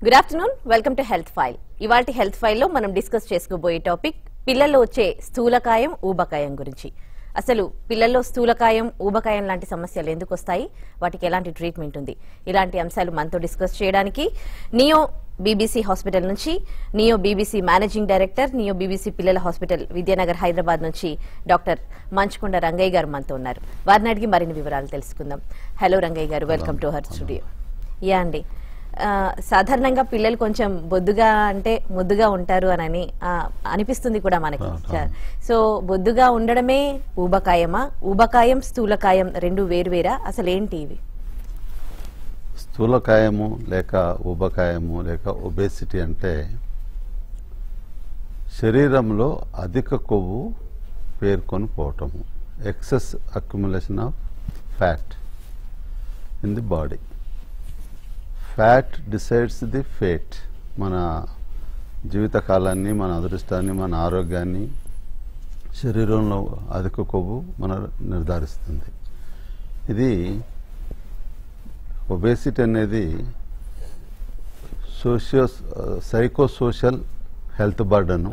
Good afternoon welcome to health file ఇవాటి health ఫైల్లో మనం డిస్కస్ చేసుకోబోయే టాపిక్ పిల్లల్లో వచ్చే స్థూలకాయం ఊబకాయం గురించి అసలు పిల్లల్లో స్థూలకాయం ఊబకాయం లాంటి సమస్యలు ఎందుకు వస్తాయి వాటికి ఎలాంటి ట్రీట్మెంట్ ఉంది ఇలాంటి అంశాలు మనతో డిస్కస్ చేయడానికి నియో బీబీసీ హాస్పిటల్ నుంచి Neo BBC managing director Neo BBC పిల్లల హాస్పిటల్ విద్యానగర్ హైదరాబాద్ నుంచి డాక్టర్ మంచుకొండ రంగయ్య గారు మనతో ఉన్నారు వారిని అడిగి మరిన్ని వివరాలు తెలుసుకుందాం హలో రంగయ్య గారు welcome to our studio yeah అండి ఆ, సాధారణంగా పిల్లలు కొంచెం బొద్దుగా అంటే ముద్దుగా ఉంటారు అని ఆ, అనిపిస్తుంది కూడా మనకి సో బొద్దుగా ఉండడమే ఊబకాయమా ఊబకాయం స్థూలకాయం రెండు వేరువేరా అసలు ఏంటి ఇవి స్థూలకాయము లేక ఊబకాయము లేక ఒబేసిటీ అంటే శరీరంలో అధిక కొవ్వు పేర్కొని పోవటము excess accumulation of fat in the body fat decides the fate మన జీవితకాలాన్ని మన అదృష్టాన్ని మన ఆరోగ్యాన్ని శరీరంలో అధిక కొవ్వు మన నిర్ధారిస్తుంది ఇది ఒబేసిటీ అనేది socio psycho social health burden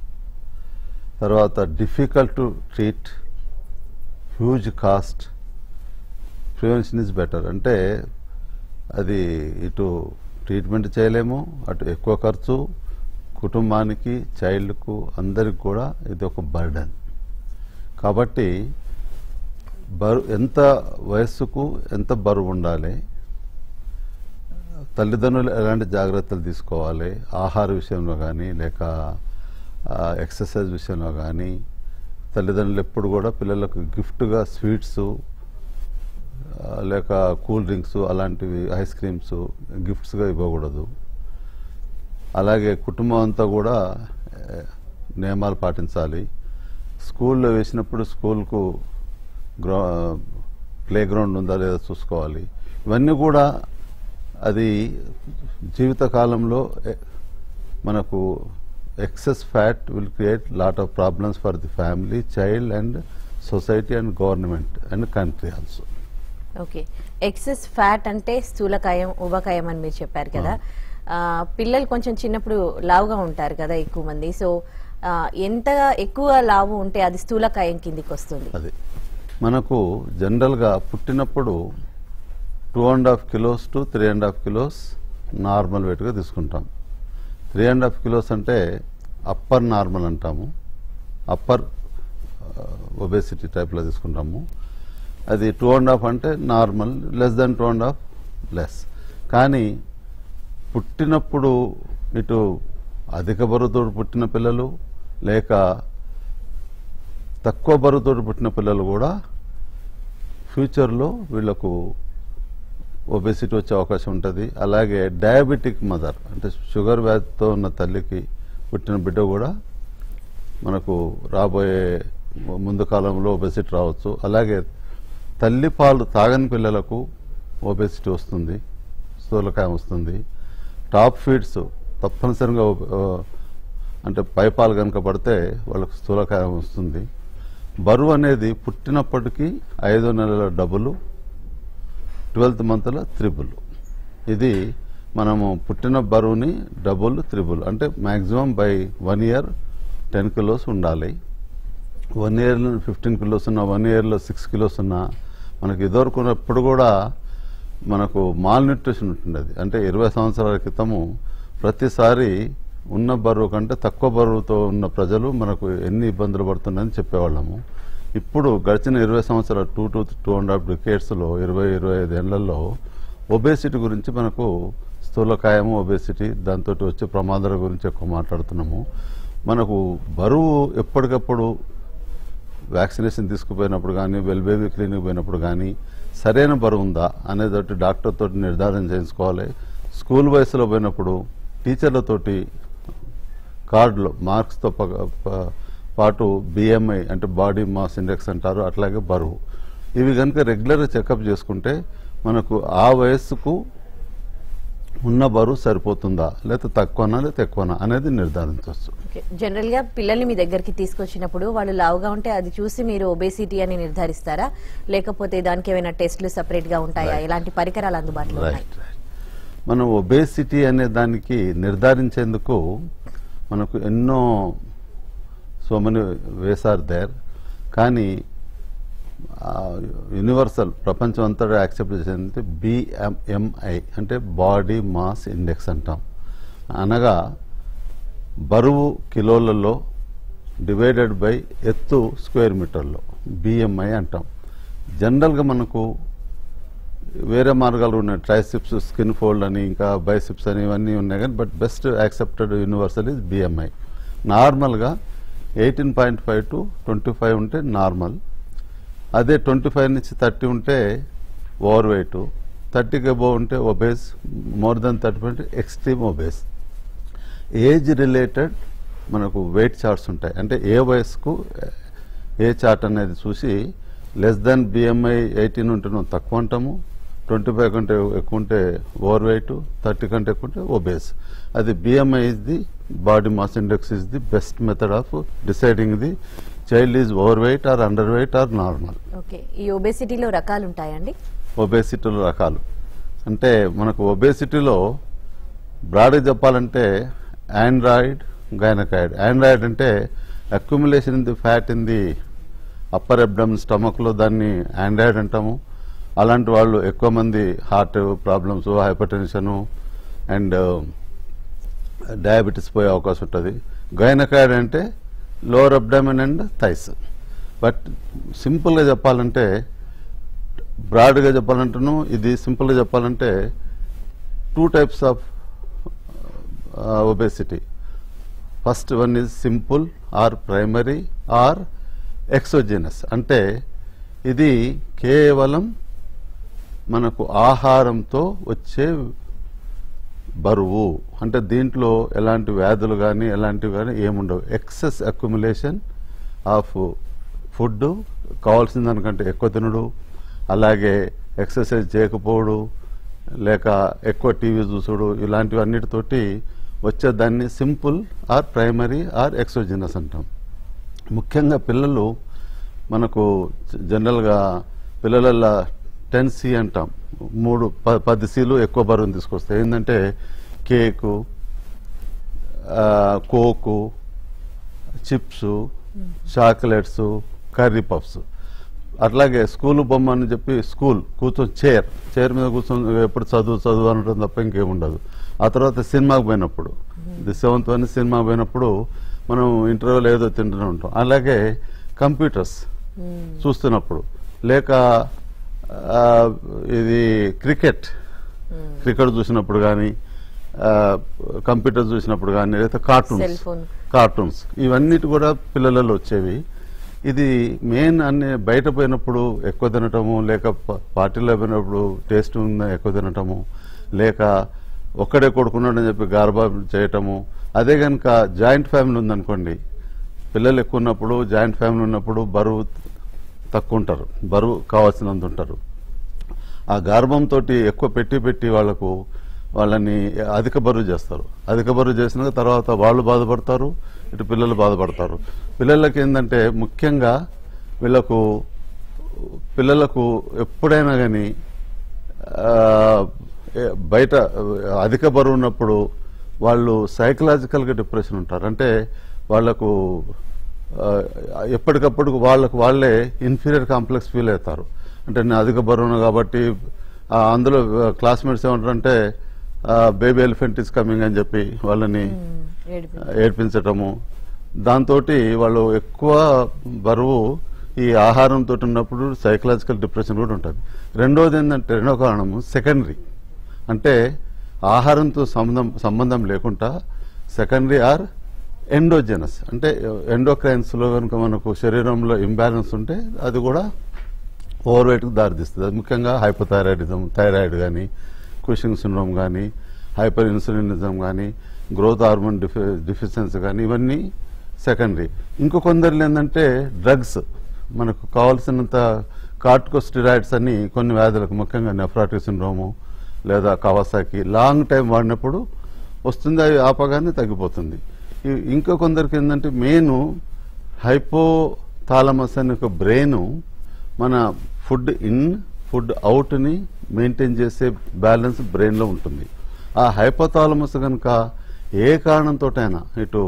తర్వాత difficult to treat huge cost prevention is better అంటే అది ఇటు ట్రీట్మెంట్ చేయలేము అటు ఎక్కువ ఖర్చు కుటుంబానికి చైల్డ్కు అందరికి కూడా ఇది ఒక బర్డన్ కాబట్టి బరువు ఎంత వయస్సుకు ఎంత బరువు ఉండాలి తల్లిదండ్రులు ఎలాంటి జాగ్రత్తలు తీసుకోవాలి ఆహార విషయంలో కానీ లేక ఆ, ఎక్సర్సైజ్ విషయంలో కానీ తల్లిదండ్రులు ఎప్పుడు కూడా పిల్లలకు గిఫ్ట్గా స్వీట్స్ ఆ, లేక కూల్ డ్రింక్స్ అలాంటివి ఐస్ క్రీమ్స్ గిఫ్ట్స్గా ఇవ్వకూడదు అలాగే కుటుంబం అంతా కూడా ఏ, నియమాలు పాటించాలి స్కూల్లో వేసినప్పుడు స్కూల్కు గ్రౌ ప్లే గ్రౌండ్ ఉందా లేదా చూసుకోవాలి ఇవన్నీ కూడా అది జీవితకాలంలో ఎ- మనకు excess fat will create lot of problems for the family child and society and government and country also okay excess fat అంటే స్థూలకాయం ఊబకాయం అని మీరు చెప్పారు కదా ఆ, పిల్లలు కొంచెం చిన్నప్పుడు లావుగా ఉంటారు కదా ఎక్కువ మంది సో ఆ, ఎంత ఎక్కువ లావు ఉంటే అది స్థూలకాయం కిందికి వస్తుంది అది మనకు జనరల్గా పుట్టినప్పుడు two and half kilos to three and half kilos normal వెయిట్గా తీసుకుంటాం త్రీ అండ్ హాఫ్ కిలోస్ అంటే అప్పర్ నార్మల్ అంటాము అప్పర్ ఒబేసిటీ టైప్లో తీసుకుంటాము అది టూ అండ్ హాఫ్ అంటే normal less than two and half less కానీ పుట్టినప్పుడు ఇటు అధిక బరువుతో పుట్టిన పిల్లలు లేక తక్కువ బరువుతో పుట్టిన పిల్లలు కూడా ఫ్యూచర్లో వీళ్ళకు ఒబెసిటీ వచ్చే అవకాశం ఉంటుంది అలాగే డయాబెటిక్ మదర్ అంటే షుగర్ వ్యాధితో ఉన్న తల్లికి పుట్టిన బిడ్డ కూడా మనకు రాబోయే ముందు కాలంలో ఒబెసిటీ రావచ్చు అలాగే తల్లి పాలు తాగని పిల్లలకు ఒబెసిటీ వస్తుంది స్థూలకాయం వస్తుంది టాప్ ఫీడ్స్ తప్పనిసరిగా ఒబ- ఆ, అంటే పైపాలు కనుక పడితే వాళ్ళకు స్థూలకాయం వస్తుంది బరువు అనేది పుట్టినప్పటికీ ఐదో నెలల డబులు ట్వెల్త్ మంత్ల త్రిబుల్ ఇది మనము పుట్టిన బరువుని డబుల్ త్రిబుల్ అంటే maximum by one year ten kilos ఉండాలి వన్ ఇయర్లో ఫిఫ్టీన్ కిలోస్ ఉన్న వన్ ఇయర్లో సిక్స్ కిలోస్ ఉన్న మనకి ఇదివరకున్నప్పుడు కూడా మనకు మాల్ న్యూట్రిషన్ ఉంటుండేది అంటే ఇరవై సంవత్సరాల క్రితము ప్రతిసారి ఉన్న బరువు కంటే తక్కువ బరువుతో ఉన్న ప్రజలు మనకు ఎన్ని ఇబ్బందులు పడుతున్నాయని చెప్పేవాళ్ళము ఇప్పుడు గడిచిన ఇరవై సంవత్సరాలు two to two and half డికేట్స్లో ఇరవై ఇరవై ఐదు ఏళ్లలో ఒబేసిటీ గురించి మనకు స్థూలకాయము ఒబేసిటీ దాంతో వచ్చే ప్రమాదాల గురించి ఎక్కువ మాట్లాడుతున్నాము మనకు బరువు ఎప్పటికప్పుడు వ్యాక్సినేషన్ తీసుకుపోయినప్పుడు కానీ వెల్ బేబీ క్లినిక్ పోయినప్పుడు కానీ సరైన బరువు ఉందా అనేది డాక్టర్ తోటి నిర్ధారణ చేయించుకోవాలి స్కూల్ వయసులో పోయినప్పుడు టీచర్లతోటి కార్డులో మార్క్స్తో ప- ప- పాటు బిఎంఐ అంటే బాడీ మాస్ ఇండెక్స్ అంటారు అట్లాగే బరువు ఇవి కనుక రెగ్యులర్గా చెకప్ చేసుకుంటే మనకు ఆ వయస్సుకు ఉన్న బరువు సరిపోతుందా లేకపోతే తక్కువనా లేకపోతే ఎక్కువనా అనేది నిర్ధారించవచ్చు ఓకే. జనరల్ గా పిల్లల్ని మీ దగ్గరికి తీసుకొచ్చినప్పుడు వాళ్ళు లావుగా ఉంటే అది చూసి మీరు ఒబేసిటీ అని నిర్ధారిస్తారా లేకపోతే దానికి ఏమైనా టెస్ట్లు సపరేట్ గా ఉంటాయా Right. ఎలాంటి పరికరాలు అందుబాటులో ఉన్నాయి రైట్ రైట్ మనం ఒబేసిటీ అనే దానికి నిర్ధారించేందుకు మనకు ఎన్నో so many ways are there కానీ యూనివర్సల్ ప్రపంచం అంతటా యాక్సెప్ట్ చేసేది బిఎంఐ అంటే బాడీ మాస్ ఇండెక్స్ అంటాం అనగా బరువు కిలోలలో డివైడెడ్ బై ఎత్తు స్క్వేర్ మీటర్లో బిఎంఐ అంటాం జనరల్గా మనకు వేరే మార్గాలు ఉన్నాయి ట్రైసిప్స్ స్కిన్ ఫోల్డ్ అని ఇంకా బైసిప్స్ అని ఇవన్నీ ఉన్నాయి కానీ but best accepted universal is BMI నార్మల్గా eighteen point five to twenty five ఉంటే నార్మల్ అదే ట్వంటీ ఫైవ్ నుంచి థర్టీ ఉంటే ఓవర్ వెయిట్ థర్టీకి అబోవ్ ఉంటే obese more than thirty point extreme obese age related మనకు వెయిట్ చార్ట్స్ ఉంటాయి అంటే ఏ వయసుకు ఏ చార్ట్ అనేది చూసి లెస్ దెన్ బిఎంఐ ఎయిటీన్ ఉంటే మనం తక్కువ అంటాము ట్వంటీ ఫైవ్ కంటే ఎక్కువ ఉంటే ఓవర్ వెయిట్ థర్టీ కంటే ఎక్కువ ఉంటే ఒబేస్ అది BMI is the body mass index is the best method of deciding the child is over weight or under weight or normal okay ఈ ఒబేసిటీలో రకాలు ఉంటాయండి ఒబేసిటీలో రకాలు అంటే మనకు ఒబేసిటీలో బ్రాడ్గా చెప్పాలంటే ఆండ్రాయిడ్ గైనకాయిడ్ ఆండ్రాయిడ్ అంటే accumulation in the fat in the upper abdomen స్టమక్లో దాన్ని ఆండ్రాయిడ్ అంటాము అలాంటి వాళ్ళు ఎక్కువ మంది heart problems hypertension and diabetes పోయే అవకాశం ఉంటుంది గైనకాయిడ్ అంటే lower abdomen and thighs but సింపుల్గా చెప్పాలంటే బ్రాడ్గా చెప్పాలంటేను ఇది సింపుల్గా చెప్పాలంటే two types of obesity first one is simple or primary or exogenous అంటే ఇది కేవలం మనకు ఆహారంతో వచ్చే బరువు అంటే దీంట్లో ఎలాంటి వ్యాధులు కానీ ఎలాంటివి కానీ ఏముండవు ఎక్సెస్ అక్యుములేషన్ ఆఫ్ ఫుడ్ కావాల్సిన దానికంటే ఎక్కువ తినడు అలాగే ఎక్సర్సైజ్ చేయకపోవడు లేక ఎక్కువ టీవీ చూసుడు ఇలాంటివన్నిటితోటి వచ్చేదాన్ని simple or primary or exogenous అంటాం ముఖ్యంగా పిల్లలు మనకు జనరల్గా పిల్లల టెన్ సి అంటాం మూడు ప పది సీలు ఎక్కువ బరువుని తీసుకొస్తాయి ఏంటంటే కేకు ఆ, coke chips chocolates curry puffs అట్లాగే స్కూల్ బొమ్మ అని చెప్పి స్కూల్ కూర్చొని చైర్ చైర్ మీద కూర్చొని ఎప్పుడు చదువు చదువు అని ఉంటుంది తప్ప ఇంకేముండదు ఆ తర్వాత సినిమాకి పోయినప్పుడు ది సెవెంత్ వన్ సినిమాకి పోయినప్పుడు మనం ఇంటర్వ్యూలో ఏదో తింటూనే ఉంటాం అలాగే కంప్యూటర్స్ చూస్తున్నప్పుడు లేక ఆ, ఇది క్రికెట్ క్రికెట్ చూసినప్పుడు కానీ కంప్యూటర్ చూసినప్పుడు కానీ లేదా Cell కార్టూన్స్ phone. కార్టూన్స్ ఇవన్నిటి కూడా పిల్లలలో వచ్చేవి ఇది మెయిన్ అన్ని బయట పోయినప్పుడు ఎక్కువ తినటము లేక ప- పార్టీలో పోయినప్పుడు టేస్ట్ ఉన్న ఎక్కువ తినటము లేక ఒక్కడే కొడుకున్నాడని చెప్పి గార్బా చేయటము అదే కనుక జాయింట్ ఫ్యామిలీ ఉందనుకోండి పిల్లలు ఎక్కువ ఉన్నప్పుడు జాయింట్ ఫ్యామిలీ ఉన్నప్పుడు బరువు తక్కువ ఉంటారు బరువు కావాల్సినంత ఉంటారు ఆ గర్భంతో ఎక్కువ పెట్టి పెట్టి వాళ్లకు వాళ్ళని అధిక బరువు చేస్తారు అధిక బరువు చేసిన తర్వాత వాళ్ళు బాధపడతారు ఇటు పిల్లలు బాధపడతారు పిల్లలకి ఏంటంటే ముఖ్యంగా వీళ్ళకు పిల్లలకు ఎప్పుడైనా కానీ బయట అధిక బరువు ఉన్నప్పుడు వాళ్ళు సైకలాజికల్గా డిప్రెషన్ ఉంటారు అంటే వాళ్లకు ఆ, ఎప్పటికప్పుడు వాళ్ళకు వాళ్ళే ఇన్ఫీరియర్ కాంప్లెక్స్ ఫీల్ అవుతారు అంటే నేను అధిక బరువును కాబట్టి ఆ, అందులో క్లాస్మేట్స్ ఏమంటారంటే బేబీ ఎలిఫెంట్ ఇస్ కమింగ్ అని చెప్పి వాళ్ళని ఏడిపి ఏడ్పించటము దాంతో వాళ్ళు ఎక్కువ బరువు ఈ ఆహారంతో ఉన్నప్పుడు సైకలాజికల్ డిప్రెషన్ కూడా ఉంటుంది రెండోది ఏంటంటే రెండో కారణము సెకండరీ అంటే ఆహారంతో సంబంధం సంబంధం లేకుండా సెకండరీ ఆర్ ఎండోజెనస్ అంటే ఎండోక్రైన్స్లో కనుక మనకు శరీరంలో ఇంబ్యాలెన్స్ ఉంటే అది కూడా ఓవర్ వెయిట్కి దారితీస్తుంది అది ముఖ్యంగా హైపోథైరాయిడిజం థైరాయిడ్ కానీ కుషింగ్ సిండ్రోమ్ కానీ హైపర్ ఇన్సులినిజం కానీ గ్రోత్ హార్మోన్ డిఫి డిఫిషియన్సీ కానీ ఇవన్నీ సెకండరీ ఇంకో కొందరిలో ఏంటంటే డ్రగ్స్ మనకు కావాల్సినంత కార్టికోస్టిరాయిడ్స్ అని కొన్ని వ్యాధులకు ముఖ్యంగా నెఫ్రాటిక్ సిండ్రోము లేదా కవాసాకి లాంగ్ టైం వాడినప్పుడు వస్తుంది అవి ఆపగానే తగ్గిపోతుంది ఇ- ఇంకా కొందరికి ఏంటంటే మెయిన్ హైపోథాలమస్ అనే ఒక బ్రెయిన్ మన ఫుడ్ ఇన్ ఫుడ్ అవుట్ని మెయింటైన్ చేసే బ్యాలెన్స్ బ్రెయిన్లో ఉంటుంది ఆ హైపోథాలమస్ కనుక ఏ కారణంతోటైనా ఇటు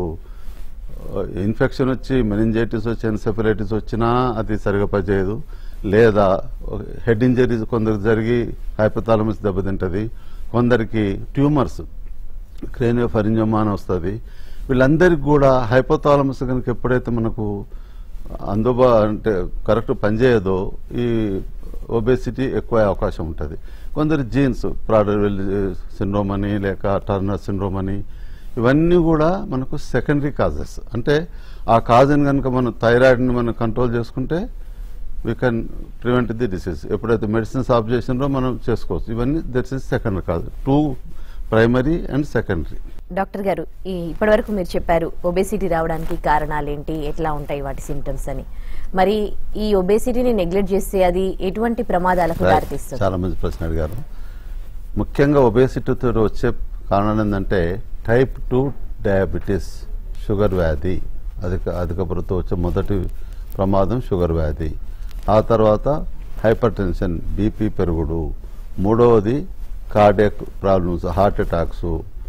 ఇన్ఫెక్షన్ వచ్చి మెనింజైటిస్ వచ్చి ఎన్సెఫలైటిస్ వచ్చినా అది సరిగా పనిచేయదు లేదా హెడ్ ఇంజరీస్ కొందరికి జరిగి హైపోథాలమస్ దెబ్బతింటది కొందరికి ట్యూమర్స్ క్రేనియో ఫరింజమా అని వస్తుంది వీళ్ళందరికీ కూడా హైపోథాలమస్ కనుక ఎప్పుడైతే మనకు అందుబా అంటే కరెక్ట్ పనిచేయదో ఈ ఒబేసిటీ ఎక్కువ అయ్యే అవకాశం ఉంటుంది కొందరు జీన్స్ ప్రాడర్వెల్ సిండ్రోమ్ అని లేక టర్నర్ సిండ్రోమ్ అని ఇవన్నీ కూడా మనకు సెకండరీ కాజెస్ అంటే ఆ కాజుని కనుక మనం థైరాయిడ్ని మనం కంట్రోల్ చేసుకుంటే we can prevent the disease ఎప్పుడైతే మెడిసిన్స్ ఆఫ్ చేసినారో మనం చేసుకోవచ్చు ఇవన్నీ that's is secondary cause two primary and secondary doctor గారు ఈ ఇప్పటివరకు మీరు చెప్పారు ఒబేసిటీ రావడానికి కారణాలు ఏంటి ఎట్లా ఉంటాయి వాటి సిమ్టమ్స్ అని మరి ఈ ఒబేసిటీని నెగ్లెక్ట్ చేస్తే అది ఎటువంటి ప్రమాదాలకు దారితీస్తుంది చాలా మంచి ప్రశ్న అడిగారు ముఖ్యంగా ఒబేసిటీతో వచ్చే కారణం ఏంటంటే టైప్ టూ డయాబెటీస్ షుగర్ వ్యాధి అధిక అధిక బరువుతో వచ్చే మొదటి ప్రమాదం షుగర్ వ్యాధి ఆ తర్వాత హైపర్ టెన్షన్ బీపీ పెరుగుడు మూడవది కార్డియక్ ప్రాబ్లమ్స్ హార్ట్ అటాక్స్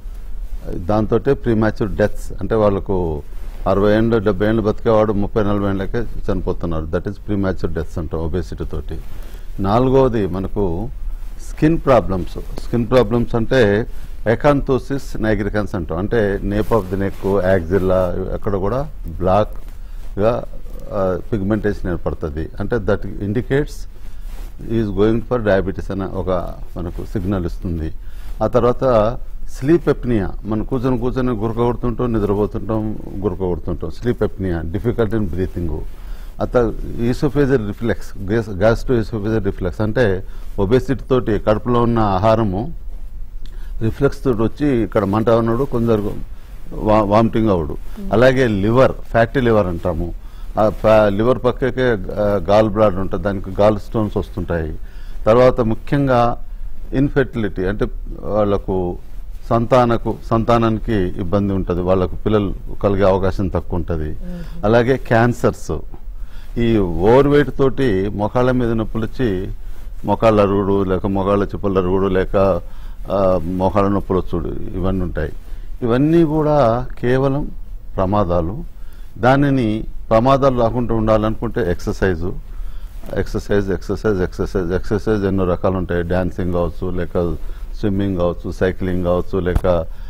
దాంతో ప్రీమాచ్యూర్ డెత్స్ అంటే వాళ్ళకు అరవై ఏళ్ళు డెబ్బై ఏళ్ళు బతికేవాడు ముప్పై నలభై ఏళ్ళకే చనిపోతున్నారు దట్ ఈస్ ప్రీమాచ్యూర్ డెత్స్ అంటాం ఒబేసిటీ తోటి నాలుగవది మనకు స్కిన్ ప్రాబ్లమ్స్ స్కిన్ ప్రాబ్లమ్స్ అంటే ఎకాంతోసిస్ నైగ్రికన్స్ అంటాం అంటే nape of the neck axilla అక్కడ కూడా బ్లాక్గా పిగ్మెంటేషన్ ఏర్పడుతుంది అంటే that indicates is going for diabetes అనే ఒక మనకు సిగ్నల్ ఇస్తుంది ఆ తర్వాత స్లీప్ ఎప్నియా మనం కూర్చొని కూర్చొని గురక కొడుతుంటాం నిద్రపోతుంటాం గురక కొడుతుంటాం sleep apnea difficult in breathing అత esophageal reflux gastroesophageal reflux అంటే ఒబేసిటీ తోటి కడుపులో ఉన్న ఆహారము రిఫ్లెక్స్ తోటి వచ్చి ఇక్కడ మంట ఉన్నాడు కొందరు వా- వామిటింగ్ అవుడు అలాగే లివర్ ఫ్యాటీ లివర్ అంటాము ఆ ఫ్యా- లివర్ పక్కకే ఆ, గాల్ బ్లాడ్ ఉంటుంది దానికి గాల్ స్టోన్స్ వస్తుంటాయి తర్వాత ముఖ్యంగా ఇన్ఫెర్టిలిటీ అంటే వాళ్ళకు సంతానకు సంతానానికి ఇబ్బంది ఉంటుంది వాళ్ళకు పిల్లలు కలిగే అవకాశం తక్కువ ఉంటుంది అలాగే క్యాన్సర్స్ ఈ ఓవర్ వెయిట్ తోటి మొఖాళ్ళ మీద నొప్పులు వచ్చి మొఖాళ్ళ అరుగుడు లేక మొఖాళ్ళ చిప్పల అరుగుడు లేక ఆ, మొఖాళ్ళ నొప్పులు వచ్చుడు ఇవన్నీ ఉంటాయి ఇవన్నీ కూడా కేవలం ప్రమాదాలు దానిని ప్రమాదాలు రాకుండా ఉండాలనుకుంటే exercise exercise exercise exercise exercise ఎన్నో రకాలు ఉంటాయి డ్యాన్సింగ్ కావచ్చు లేక స్విమ్మింగ్ కావచ్చు సైక్లింగ్ కావచ్చు లేక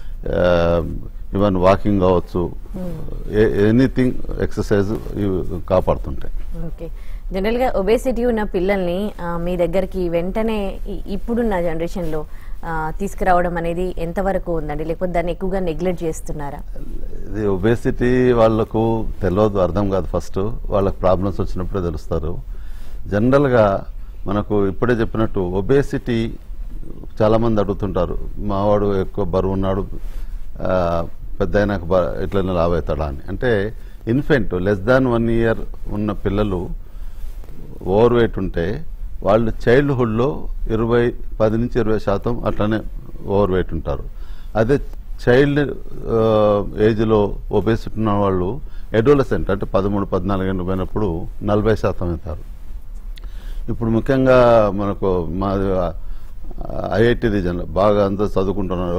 ఈవెన్ వాకింగ్ కావచ్చు ఎనీథింగ్ ఎక్సర్సైజ్ ఇవి కాపాడుతుంటాయి ఓకే జనరల్ గా ఒబేసిటీ ఉన్న పిల్లల్ని ఆ, మీ దగ్గరికి వెంటనే ఈ- ఇప్పుడున్న జనరేషన్ లో ఆ, తీసుకురావడం అనేది ఎంతవరకు ఉందండి లేకపోతే దాన్ని ఎక్కువగా నెగ్లెక్ట్ చేస్తున్నారా ఇది ఒబేసిటీ వాళ్ళకు తెలియదు అర్థం కాదు ఫస్ట్ వాళ్ళకి ప్రాబ్లమ్స్ వచ్చినప్పుడే తెలుస్తారు జనరల్గా మనకు ఇప్పుడే చెప్పినట్టు ఒబేసిటీ చాలామంది అడుగుతుంటారు మావాడు ఎక్కువ బరువు ఉన్నాడు ఆ, పెద్ద అయినాక బ- ఇట్లనే లావ్ అవుతాడా అని అంటే infant less than one year ఉన్న పిల్లలు ఓవర్ వెయిట్ ఉంటే వాళ్ళు చైల్డ్హుడ్లో ఇరవై పది నుంచి ఇరవై శాతం అట్లనే ఓవర్ వెయిట్ ఉంటారు అదే చైల్డ్ ఏజ్లో ఒబేసిటీ ఉన్న వాళ్ళు ఎడోలసెంట్ అంటే పదమూడు పద్నాలుగు ఏళ్ళు పోయినప్పుడు నలభై శాతం అవుతారు ఇప్పుడు ముఖ్యంగా మనకు మా ఐఐటి రీజన్ బాగా అంతా చదువుకుంటున్నారు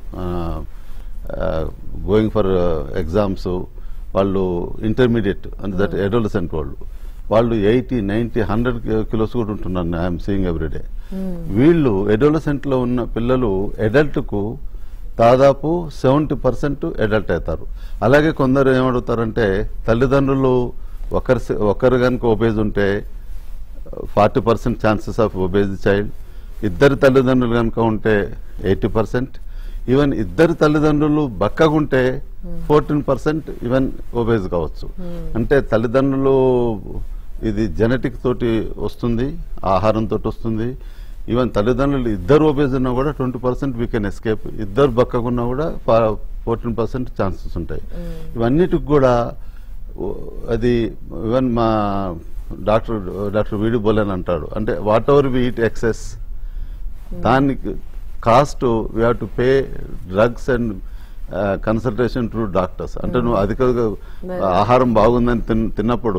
గోయింగ్ ఫర్ ఎగ్జామ్స్ వాళ్ళు ఇంటర్మీడియట్ అంటే దట్ ఎడోలసెంట్ వాళ్ళు వాళ్ళు ఎయిటీ నైన్టీ హండ్రెడ్ కిలోస్ కూడా ఉంటున్నారు ఐఎమ్ సీయింగ్ ఎవ్రీడే వీళ్ళు adolescent లో ఉన్న పిల్లలు adult కు దాదాపు సెవెంటీ పర్సెంట్ అడల్ట్ అవుతారు అలాగే కొందరు ఏమడుగుతారంటే తల్లిదండ్రులు ఒకరి ఒకరు కనుక ఒబేజ్ ఉంటే forty percent chances of obese child ఇద్దరు తల్లిదండ్రులు కనుక ఉంటే ఎయిటీ పర్సెంట్ ఈవెన్ ఇద్దరు తల్లిదండ్రులు బక్కగుంటే ఫోర్టీన్ పర్సెంట్ ఈవెన్ ఒబేజ్ కావచ్చు అంటే తల్లిదండ్రులు ఇది జెనెటిక్ తోటి వస్తుంది ఆహారం తోటి వస్తుంది ఈవెన్ తల్లిదండ్రులు ఇద్దరు ఒబేజ్ ఉన్నా కూడా twenty percent we can escape ఇద్దరు బక్కగున్నా కూడా ఫోర్టీన్ పర్సెంట్ ఛాన్సెస్ ఉంటాయి ఇవన్నిటికి కూడా ఓ- అది ఈవెన్ మా డాక్టర్ డాక్టర్ వీడి బోలెన్ అంటాడు అంటే whatever we eat excess దానికి cost we have to pay drugs and consultation to doctors అంటే నువ్వు అధిక ఆహారం బాగుందని తిన్- తిన్నప్పుడు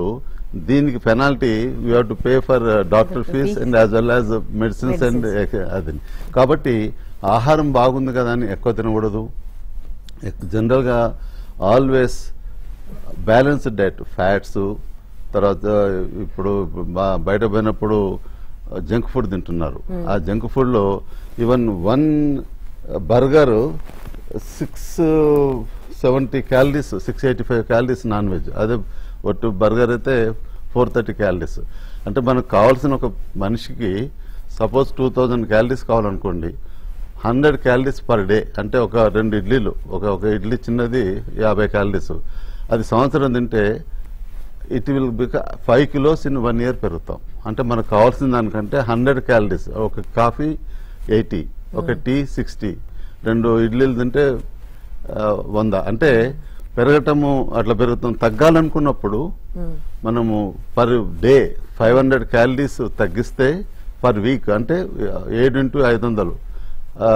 దీనికి penalty you have to pay for doctor fees fees. And as well as medicines and అది కాబట్టి ఆహారం బాగుంది కదా అని ఎక్కువ తినకూడదు జనరల్గా ఆల్వేస్ బ్యాలెన్స్డ్ డైట్ ఫ్యాట్స్ తర్వాత ఇప్పుడు బా- బయట పోయినప్పుడు జంక్ ఫుడ్ తింటున్నారు ఆ జంక్ ఫుడ్లో even one burger six seventy calories six eighty five calories non veg అదే ఒట్టు బర్గర్ అయితే ఫోర్ థర్టీ క్యాలరీస్ అంటే మనకు కావాల్సిన ఒక మనిషికి సపోజ్ టూ థౌజండ్ క్యాలరీస్ కావాలనుకోండి హండ్రెడ్ క్యాలరీస్ పర్ డే అంటే ఒక రెండు ఇడ్లీలు ఒక ఒక ఇడ్లీ చిన్నది యాభై క్యాలరీస్ అది సంవత్సరం తింటే ఇట్ విల్ బిక five kilos in one year పెరుగుతాం అంటే మనకు కావాల్సిన దానికంటే హండ్రెడ్ క్యాలరీస్ ఒక కాఫీ ఎయిటీ ఒక టీ సిక్స్టీ రెండు ఇడ్లీలు తింటే ఆ, వంద అంటే పెరగటము అట్లా పెరుగుతాం తగ్గాలనుకున్నప్పుడు మనము per day five hundred calories తగ్గిస్తే పర్ వీక్ అంటే ఏడు ఇంటూ ఐదు వందలు ఆ,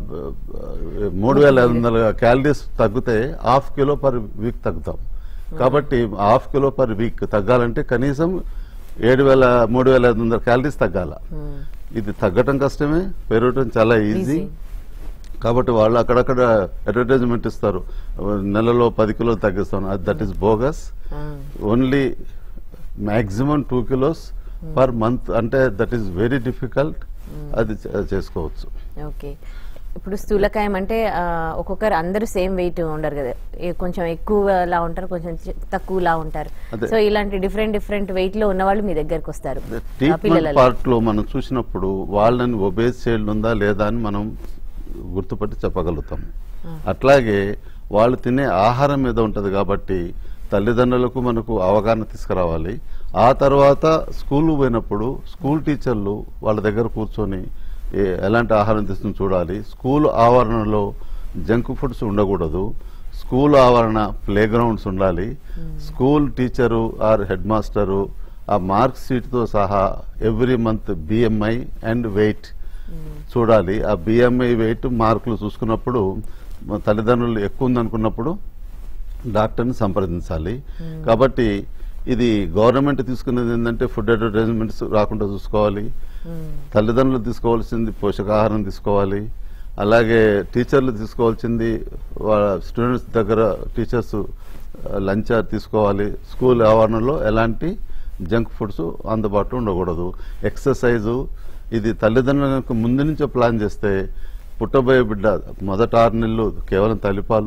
మూడు వేల ఐదు వందల క్యాలరీస్ తగ్గితే హాఫ్ కిలో పర్ వీక్ తగ్గుతాం కాబట్టి హాఫ్ కిలో పర్ వీక్ తగ్గాలంటే కనీసం ఏడు వేల మూడు వేల ఐదు వందల క్యాలరీస్ తగ్గాల ఇది తగ్గటం కష్టమే పెరగటం చాలా ఈజీ Easy. కాబట్టి వాళ్ళు అక్కడక్కడ అడ్వర్టైజ్మెంట్ ఇస్తారు నెలలో పది కిలోలు తగ్గిస్తాను అది that is bogus only maximum two kilos per month అంటే దట్ ఈస్ వెరీ డిఫికల్ట్ అది చే- చేసుకోవచ్చు ఓకే ఇప్పుడు స్థూలకాయం అంటే ఆ, ఒక్కొక్కరు అందరూ సేమ్ వెయిట్ ఉండరు కదా ఏ- కొంచెం ఎక్కువలా ఉంటారు కొంచెం చి- తక్కువలా ఉంటారు అదే. సో ఇలాంటి డిఫరెంట్ డిఫరెంట్ వెయిట్ లో ఉన్న వాళ్ళు మీ దగ్గరకు వస్తారు ఆ ట్రీట్మెంట్ పిల్లలలో పార్ట్ లో మనం చూసినప్పుడు వాళ్ళని ఒబేస్ చైల్డ్ ఉందా లేదా అని మనం గుర్తుపట్టి చెప్పగలుగుతాం అట్లాగే వాళ్ళు తినే ఆహారం మీద ఉంటది కాబట్టి తల్లిదండ్రులకు మనకు అవగాహన తీసుకురావాలి ఆ తర్వాత స్కూల్ పోయినప్పుడు స్కూల్ టీచర్లు వాళ్ళ దగ్గర కూర్చొని ఏ- ఎలాంటి ఆహారం తీసుకుని చూడాలి స్కూల్ ఆవరణలో జంక్ ఫుడ్స్ ఉండకూడదు స్కూల్ ఆవరణ ప్లే గ్రౌండ్స్ ఉండాలి school teacher or headmaster ఆ మార్క్ షీట్తో సహా every month BMI and weight చూడాలి ఆ బిఎంఐ వెయిట్ మార్కులు చూసుకున్నప్పుడు మా తల్లిదండ్రులు ఎక్కువ ఉందనుకున్నప్పుడు డాక్టర్ని సంప్రదించాలి కాబట్టి ఇది గవర్నమెంట్ తీసుకునేది ఏంటంటే ఫుడ్ అడ్వర్టైజ్మెంట్స్ రాకుండా చూసుకోవాలి తల్లిదండ్రులు తీసుకోవాల్సింది పోషకాహారం తీసుకోవాలి అలాగే టీచర్లు తీసుకోవాల్సింది వాళ్ళ స్టూడెంట్స్ దగ్గర టీచర్స్ లంచ్ తీసుకోవాలి స్కూల్ ఆవరణలో ఎలాంటి జంక్ ఫుడ్స్ అందుబాటులో ఉండకూడదు ఎక్సర్సైజు ఇది తల్లిదండ్రులకు ముందు నుంచే ప్లాన్ చేస్తే పుట్టబోయే బిడ్డ మొదట ఆరు నెలలు కేవలం తల్లిపాలు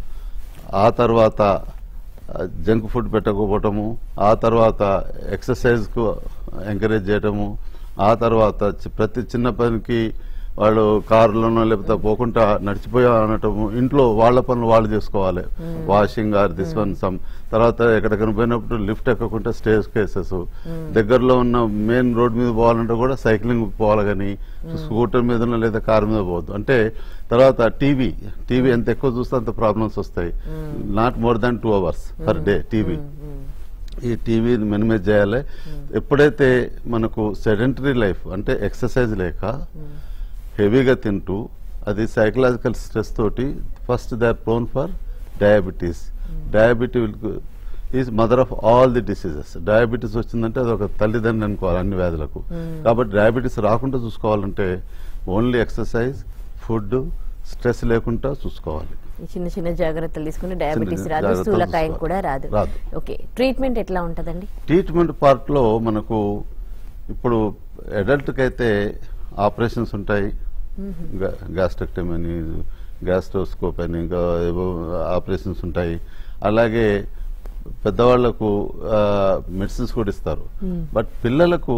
ఆ తర్వాత జంక్ ఫుడ్ పెట్టకపోవటము ఆ తర్వాత ఎక్సర్సైజ్కు ఎంకరేజ్ చేయటము ఆ తర్వాత చి- ప్రతి చిన్న పనికి వాళ్ళు కారులోనో లేకపోతే పోకుండా నడిచిపోయా అనటము ఇంట్లో వాళ్ళ పనులు వాళ్ళు చేసుకోవాలి washing or this one some తర్వాత ఎక్కడికైనా పోయినప్పుడు లిఫ్ట్ ఎక్కకుండా స్టేజ్ కేసెస్ దగ్గరలో ఉన్న మెయిన్ రోడ్ మీద పోవాలంటే కూడా సైక్లింగ్ పోవాలి కానీ స్కూటర్ మీద లేదా కారు మీద పోవద్దు అంటే తర్వాత టీవీ టీవీ ఎంత ఎక్కువ చూస్తే అంత ప్రాబ్లమ్స్ వస్తాయి not more than two hours per day TV ఈ టీవీ మినిమైజ్ చేయాలి ఎప్పుడైతే మనకు సెడెంటరీ లైఫ్ అంటే ఎక్సర్సైజ్ లేక హెవీగా తింటూ అది సైకలాజికల్ స్ట్రెస్ తోటి first they are prone for diabetes diabetes is mother of all the diseases diabetes వచ్చిందంటే అది ఒక తల్లిదండ్రి అనుకోవాలి అన్ని వ్యాధులకు కాబట్టి డయాబెటీస్ రాకుండా చూసుకోవాలంటే ఓన్లీ ఎక్సర్సైజ్ ఫుడ్ స్ట్రెస్ లేకుండా చూసుకోవాలి ఈ చిన్న చిన్న జాగ్రత్తలు తీసుకుని డయాబెటీస్ చిన్న రాదు జాగ్రత్తలు స్థూలకాయం తీసుకోవాలి. కూడా రాదు రాదు. ఓకే ట్రీట్మెంట్ ఎట్లా ఉంటదండి ట్రీట్మెంట్ పార్ట్లో మనకు ఇప్పుడు అడల్ట్కి అయితే ఆపరేషన్స్ ఉంటాయి గ్యాస్ట్రక్టమీ అని గ్యాస్ట్రోస్కోప్ అని ఇంకా ఏవో ఆపరేషన్స్ ఉంటాయి అలాగే పెద్దవాళ్లకు మెడిసిన్స్ కూడా ఇస్తారు బట్ పిల్లలకు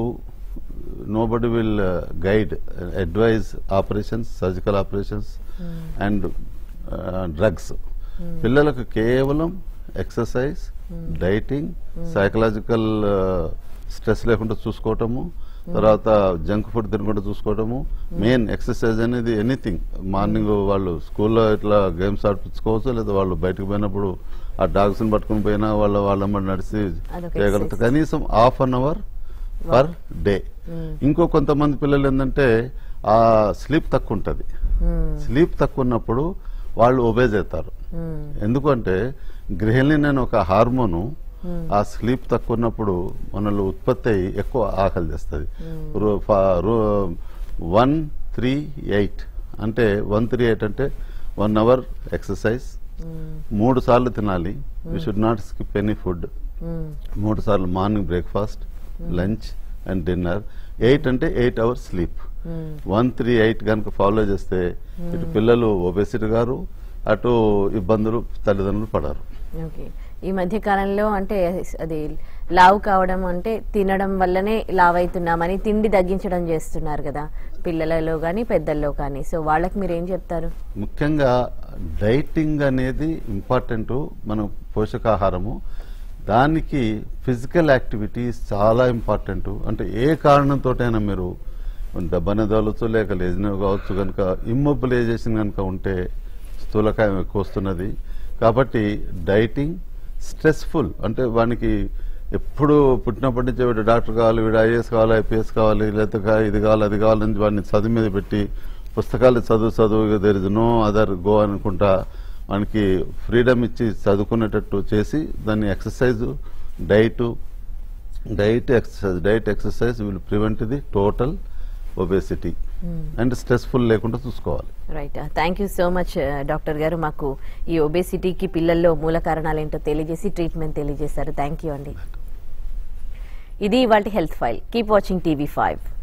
nobody will guide advise operations surgical operations and drugs పిల్లలకు కేవలం ఎక్సర్సైజ్ డైటింగ్ సైకలాజికల్ స్ట్రెస్ లేకుండా చూసుకోవటము తర్వాత జంక్ ఫుడ్ తినకుండా చూసుకోవటము మెయిన్ ఎక్సర్సైజ్ అనేది ఎనీథింగ్ మార్నింగ్ వాళ్ళు స్కూల్లో ఇట్లా గేమ్స్ ఆడిపించుకోవచ్చు లేదా వాళ్ళు బయటకు పోయినప్పుడు ఆ డాగ్స్ ని పట్టుకుని పోయినా వాళ్ళ వాళ్ళమ్మడి నడిచి అదొక చేయగలుగుతారు exercise. కనీసం half an hour per day ఇంకో కొంతమంది పిల్లలు ఏంటంటే ఆ స్లీప్ తక్కువ ఉంటుంది స్లీప్ తక్కువ ఉన్నప్పుడు వాళ్ళు ఒబేజ్ అవుతారు ఎందుకంటే గ్రహిలిన్ అనే ఒక హార్మోను ఆ స్లీప్ తక్కువ ఉన్నప్పుడు మనలో ఉత్పత్తి అయ్యి ఎక్కువ ఆకలి చేస్తుంది వన్ త్రీ ఎయిట్ అంటే వన్ త్రీ ఎయిట్ అంటే వన్ అవర్ ఎక్సర్సైజ్ మూడు సార్లు తినాలి you should not skip any food hmm. మూడు సార్లు morning breakfast lunch and dinner eight అంటే eight hours sleep hmm. One three eight కనుక ఫాలో చేస్తే ఇటు పిల్లలు ఒబెసిటీ గారు అటు ఇబ్బందులు తల్లిదండ్రులు పడరు ఓకే ఈ మధ్య కాలంలో అంటే అది లావు కావడం అంటే తినడం వల్లనే లావు అవుతున్నామని తిండి తగ్గించడం చేస్తున్నారు కదా పిల్లలలో కానీ పెద్దల్లో కానీ సో వాళ్ళకి మీరు ఏం చెప్తారు ముఖ్యంగా డైటింగ్ అనేది ఇంపార్టెంట్ మన పోషకాహారము దానికి ఫిజికల్ యాక్టివిటీస్ చాలా ఇంపార్టెంట్ అంటే ఏ కారణంతోటైనా మీరు డబ్బనే తోలచ్చు లేక లేజిన కావచ్చు కనుక ఇమ్మొబిలైజేషన్ కనుక ఉంటే స్థూలకాయం ఎక్కువ వస్తున్నది కాబట్టి డైటింగ్ స్ట్రెస్ఫుల్ అంటే వానికి ఎప్పుడు పుట్టినప్పటి నుంచి వీడు డాక్టర్ కావాలి వీడు ఐఏఎస్ కావాలి ఐపీఎస్ కావాలి లేకపోతే ఇది కావాలి అది కావాలని వాడిని చదువు మీద పెట్టి పుస్తకాలు చదువు చదువు there is no other go అనుకుంటా మనకి ఫ్రీడమ్ ఇచ్చి చదువుకునేటట్టు చేసి దాన్ని exercise diet diet exercise diet exercise will prevent the total obesity and stressful లేకుండా చూసుకోవాలి right thank you so much doctor గారు మాకు ఈ ఒబేసిటీకి పిల్లల్లో మూల కారణాలు ఏంటో తెలియజేసి ట్రీట్మెంట్ తెలియజేశారు థ్యాంక్ యూ అండి ఇది ఇవాళ health file keep watching TV five